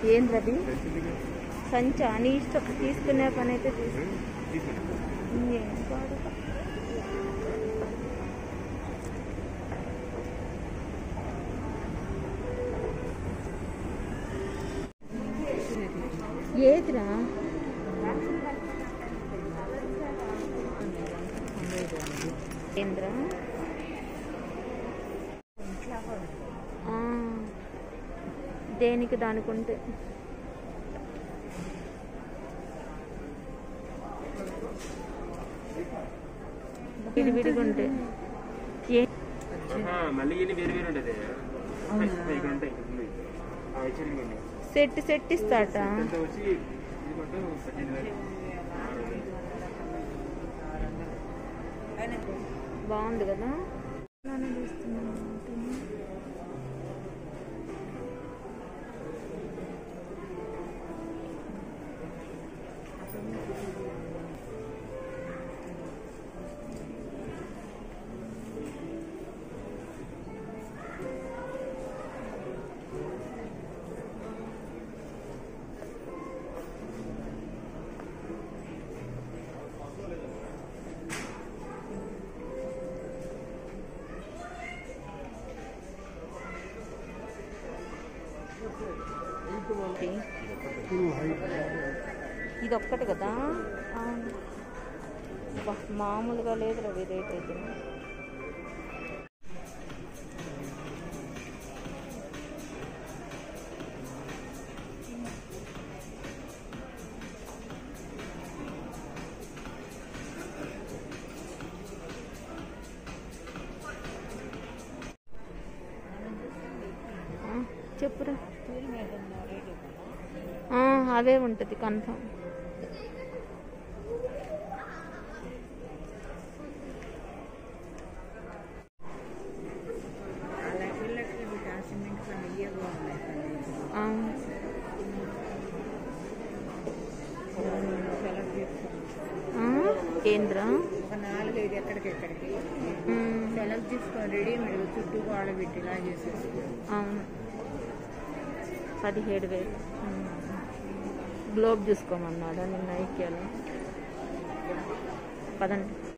ఏంది అది సంచా నీ ఇష్టం తీసుకునే పని అయితే తీసు ఏం కాదు ఏదిరా ఏంద్రా ఆ, దేనికి దానికి ఉంటే విడివిడిగా ఉంటే ఏ మళ్ళీ ఇన్ని వేరు వేరు ఉండేది ఇక్కడ ఉంటాయి ఉన్నాయి. ఆ హెచ్చరిక ఉన్నాయి. సెట్ సెట్ ఇస్తాట ఎంత వచ్చి ఇది పట్టు పద్దెనిమిది వేలు. బాగుంది కదా అలానే చేస్తున్నాను అంటున్నా. ఓకే. ఇది ఒక్కటి కదా అవును. అబ్బా, మామూలుగా లేదు రవి రేట్ అయితే ఆ, చెప్పురా ఆ, అవే ఉంటుంది కన్ఫర్మ్ అవును. ఆ, కేంద్ర ఒక నాలుగైదు ఎక్కడికెక్కడికి ఉమ్, సెలెక్ట్ చేసుకొని రెడీమేడ్ చుట్టూ గోడ పెట్టి ఇలా చేసేసుకో అవును పదిహేడు వేలు ఉమ్. గ్లోబ్ చూసుకోమన్నాడా నిన్న ఐక్యాలో పదండి